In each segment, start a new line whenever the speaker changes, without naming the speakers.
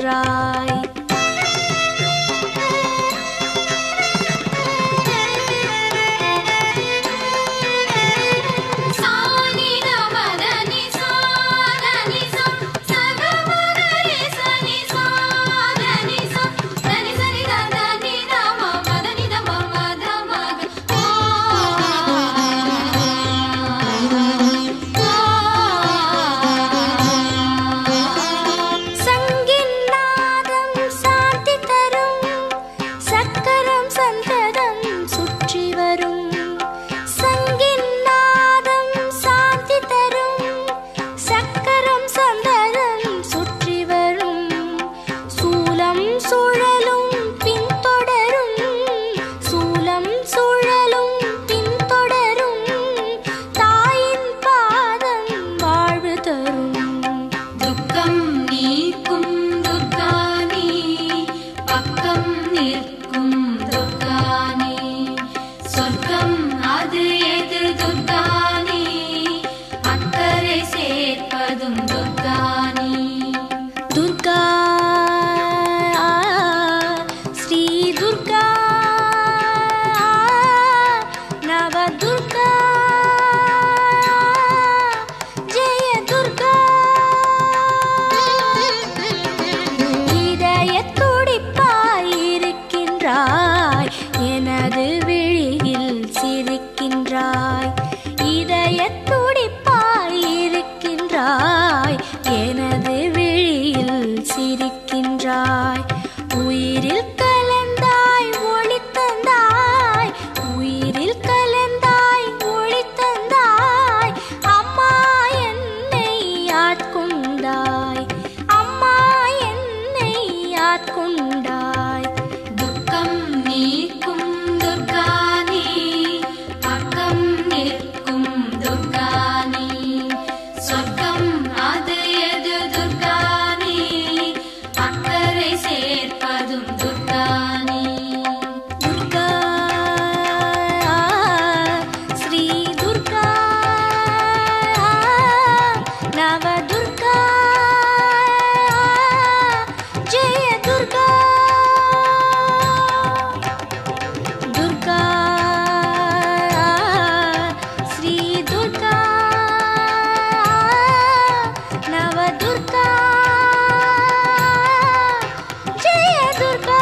இருக்கின்றாய் சங்கின் நாதம் சாந்தி தரும் சக்கரம் சந்ததம் சுற்றி வரும் சங்கின் நாதம் சாந்தி தரும் சக்கரம் சந்ததம் சுற்றி வரும் சூலம் சுழலும் பின்தொடரும் சூலம் சுழலும் பின்தொடரும் தாயின் பாதம் வாழ்வு தரும்
துக்கம் நீக்கும் துர்கானி பக்கம் நிற்கும் துர்கானி சொர்க்கம் அது எது துர்கானி அக்கறை சேர்ப்பதும் துர்கானி
துர்கா ஸ்ரீ துர்கா நவ துர்கா ஜெய துர்கா இதயத் துடிப்பாய் இருக்கின்றாய் எனது விழியில் சிரிக்கின்றாய் இதயத் துடிப்பாய் இருக்கின்றாய் எனது விழியில் சிரிக்கின்றாய் உயிரில் கலந்தாய் ஒளி தந்தாய் உயிரில் கலந்தாய் ஒளி தந்தாய் அம்மா என்னை ஆட்கொண்டாய் அம்மா என்னை ஆட்கொண்டாய்
துக்கம் நீக்கும் துர்கானி பக்கம் நிற்கும் துர்கானி சொர்க்கம் அது எது துர்கானி அக்கறை சேர்ப்பதும் துர்கானி
துர்கா ஸ்ரீ துர்கா நவ துர்கா ஜெய துர்கா துர்கா ஸ்ரீ துர்கா நவ துர்கா ஜெய துர்கா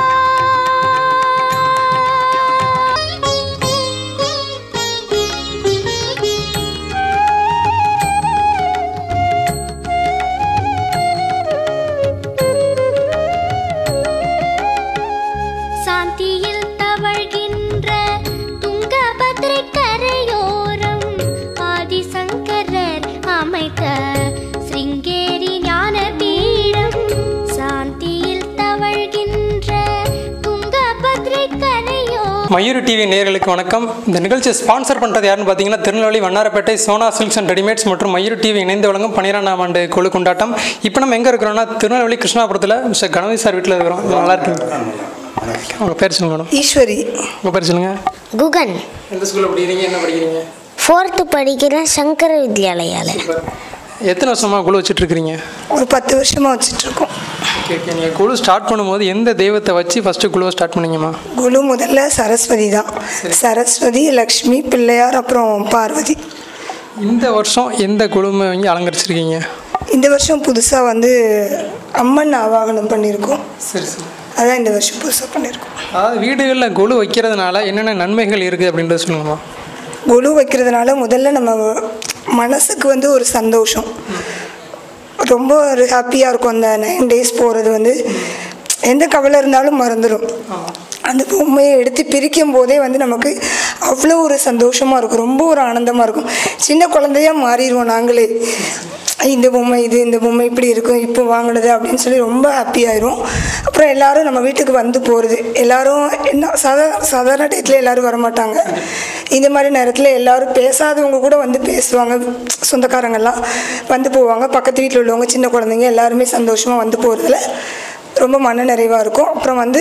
சாந்தியில் தவழ்கின்ற துங்கபத்ரை கரையோரம் ஆதிசங்கரர் அமைத்த சிருங்கேரி ஞான பீடம் சாந்தியில் தவழ்கின்ற துங்கபத்ரை கரையோரம்
மயூரி டிவி நேயர்களுக்கு வணக்கம் இந்த நிகழ்ச்சியை ஸ்பான்சர் பண்ணுறது யாருன்னு பார்த்தீங்கன்னா Tirunelveli Vannarapettai Sona silks and readymades மற்றும் மயூரி டிவி இணைந்து வழங்கும் பன்னிரெண்டாம் ஆண்டு கொழு கொண்டாட்டம் இப்போ நம்ம எங்கே இருக்கிறோம்னா திருநெல்வேலி கிருஷ்ணாபுரத்தில் மிஸ்டர் கணபதி சார் வீட்டில் இருக்கிறோம் நல்லா இருக்கீங்க உங்கள் பேர் சொல்லுங்க மேடம்
ஈஸ்வரி
உங்கள் பேர் சொல்லுங்கள்
குகன்
எந்த ஸ்கூலில் படிக்கிறீங்க என்ன படிக்கிறீங்க
ஃபோர்த்து படிக்கிறேன் சங்கர வித்யாலயால
எத்தனை வருஷமாக குழு வச்சுட்டு இருக்கிறீங்க
ஒரு பத்து வருஷமா வச்சுட்டு இருக்கோம்
ஓகே ஓகே நீங்கள் குழு ஸ்டார்ட் பண்ணும்போது எந்த தெய்வத்தை வச்சு ஃபஸ்ட்டு குழுவை ஸ்டார்ட் பண்ணீங்கம்மா
குரு முதல்ல சரஸ்வதி தான் சரஸ்வதி லக்ஷ்மி பிள்ளையார் அப்புறம் பார்வதி
இந்த வருஷம் எந்த குழுமை வந்து அலங்கரிச்சிருக்கீங்க
இந்த வருஷம் புதுசாக வந்து அம்மன் ஆவாகனம் பண்ணியிருக்கோம்
சரி சரி
அதான் இந்த வருஷம் புதுசாக பண்ணியிருக்கோம்
அதாவது வீடுகளில் குழு வைக்கிறதுனால என்னென்ன நன்மைகள் இருக்குது அப்படின்றத சொல்லுங்கம்மா
குரு வைக்கிறதுனால முதல்ல நம்ம மனசுக்கு வந்து ஒரு சந்தோஷம் ரொம்ப ஒரு ஹாப்பியாக இருக்கும் அந்த நைன் டேஸ் போகிறது வந்து எந்த கவலை இருந்தாலும் மறந்துடும் அந்த பொம்மையை எடுத்து பிரிக்கும் போதே வந்து நமக்கு அவ்வளோ ஒரு சந்தோஷமாக இருக்கும் ரொம்ப ஒரு ஆனந்தமாக இருக்கும் சின்ன குழந்தையா மாறிடுவோம் நாங்களே இந்த பொம்மை இது இந்த பொம்மை இப்படி இருக்கும் இப்போ வாங்கினது அப்படின்னு சொல்லி ரொம்ப ஹாப்பி ஆயிரும் அப்புறம் எல்லாரும் நம்ம வீட்டுக்கு வந்து போகிறது எல்லாரும் என்ன சாதா சாதாரண டயத்தில் எல்லாரும் வரமாட்டாங்க இந்த மாதிரி நேரத்தில் எல்லாரும் பேசாதவங்க கூட வந்து பேசுவாங்க சொந்தக்காரங்கெல்லாம் வந்து போவாங்க பக்கத்து வீட்டில் உள்ளவங்க சின்ன குழந்தைங்க எல்லாருமே சந்தோஷமாக வந்து போகிறதுல ரொம்ப மன நிறைவாக இருக்கும் அப்புறம் வந்து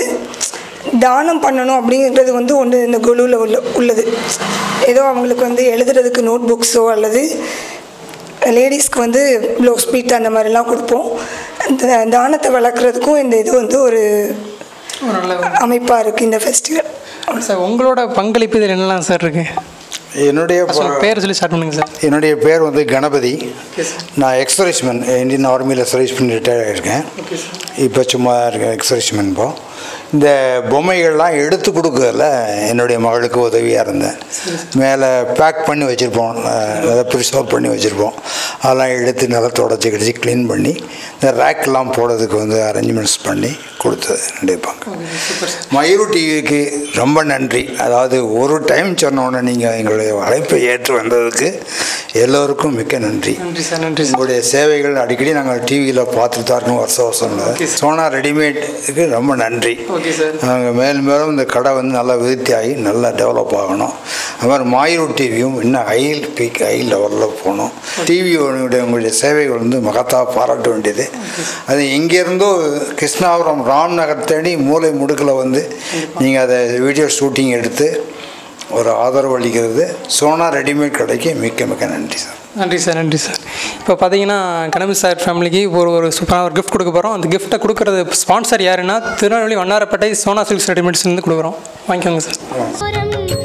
தானம் பண்ணணும் அப்படிங்கிறது வந்து ஒன்று இந்த குழுவில் உள்ள உள்ளது ஏதோ அவங்களுக்கு வந்து எழுதுறதுக்கு நோட் புக்ஸோ அல்லது லேடிஸ்க்கு வந்து ப்ளவுஸ் பீட் அந்த மாதிரிலாம் கொடுப்போம் அந்த தானத்தை வளர்க்குறதுக்கும் இந்த இது வந்து ஒரு
ஒரு நல்ல
அமைப்பாக இருக்குது இந்த ஃபெஸ்டிவல்
சார் உங்களோட பங்களிப்பு இதில் என்னலாம் சார் இருக்குது
என்னுடைய
சார் பேர் சொல்லி ஸ்டார்ட் பண்ணுங்க சார்
என்னுடைய பேர் வந்து கணபதி நான் எக்ஸ்சர்வீஸ்மேன் இந்தியன் ஆர்மியில் சர்வீஸ் பண்ணி ரிட்டையர் ஆகியிருக்கேன் இப்போ சும்மா இருக்கேன் எக்ஸ்சர்வீஸ்மேன் இப்போ இந்த பொம்மைகள்லாம் எடுத்து கொடுக்கறதுல என்னுடைய மகளுக்கு உதவியாக இருந்தேன் மேலே பேக் பண்ணி வச்சுருப்போம் அதை ப்ரிசர்வ் பண்ணி வச்சுருப்போம் அதெல்லாம் எடுத்து நல்லா தொடச்சி கிடச்சி க்ளீன் பண்ணி இந்த ரேக்கெலாம் போடுறதுக்கு வந்து அரேஞ்ச்மெண்ட்ஸ் பண்ணி கொடுத்தது என்னுடைய பங்கு மயூரு டிவிக்கு ரொம்ப நன்றி அதாவது ஒரு டைம் சொன்ன உடனே நீங்கள் எங்களுடைய அழைப்பை ஏற்று வந்ததுக்கு எல்லோருக்கும் மிக்க நன்றி
நன்றி சார் நன்றி சார்
உங்களுடைய சேவைகள் அடிக்கடி நாங்கள் டிவியில் பார்த்துட்டு தான் இருக்கோம் வருஷம் வருஷம் சோனா ரெடிமேடுக்கு ரொம்ப நன்றி
ஓகே சார்
நாங்கள் மேலும் மேலும் இந்த கடை வந்து நல்லா விருத்தி ஆகி நல்லா டெவலப் ஆகணும் அது மாதிரி மாயூர் டிவியும் இன்னும் ஹை பீக் ஹை லெவலில் போகணும் டிவியோடைய உங்களுடைய சேவைகள் வந்து மகத்தாக பாராட்ட வேண்டியது அது எங்கேருந்தோ கிருஷ்ணாபுரம் ராம்நகர் தேடி மூலை முடுக்கில் வந்து நீங்கள் அதை வீடியோ ஷூட்டிங் எடுத்து ஒரு ஆதரவு அளிக்கிறது சோனா ரெடிமேட் கடைக்கு மிக்க மிக்க நன்றி சார்
நன்றி சார் நன்றி சார் இப்போ பார்த்தீங்கன்னா கணபதி சார் ஃபேமிலிக்கு ஒரு ஒரு சூப்பரான ஒரு கிஃப்ட் கொடுக்க போகிறோம் அந்த கிஃப்ட்டை கொடுக்குறது ஸ்பான்சர் யாருன்னா திருநெல்வேலி வண்ணாரப்பேட்டை சோனா சில்க்ஸ் ரெடிமேட்ஸ்லேருந்து கொடுக்குறோம் வாங்கிக்கோங்க சார்
ஓரம்